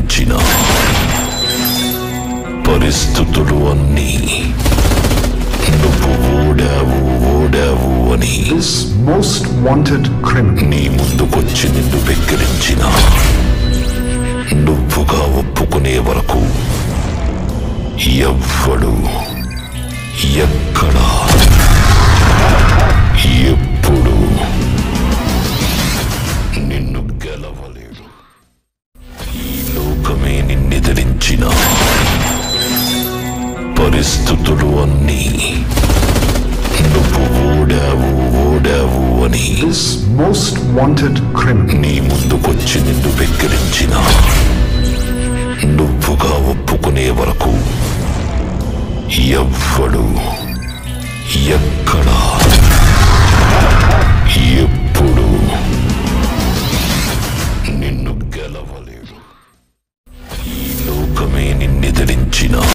వెక్కిరించిన పరిస్థితులు అన్నీ నువ్వు ఓడావు ఓడావు అని This most wanted criminal నీ ముందుకొచ్చి నిన్ను వెక్కిరించిన నువ్వుగా ఒప్పుకునే వరకు ఎవ్వడు ఎక్కడ ఎప్పుడు నిన్ను గెలవలేడు ఈ లోకమే నిన్నెదిరించిన పరిస్థితులు అన్నీ నువ్వు ఓడావు ఓడావు అని This most wanted criminal నీ ముందుకొచ్చి నిన్ను వెక్కిరించిన నువ్వుగా ఒప్పుకునే వరకు ఎవ్వడు ఎక్కడా ఎప్పుడు నిన్ను గెలవలేడు ఈ లోకమే నిన్నెదిరించిన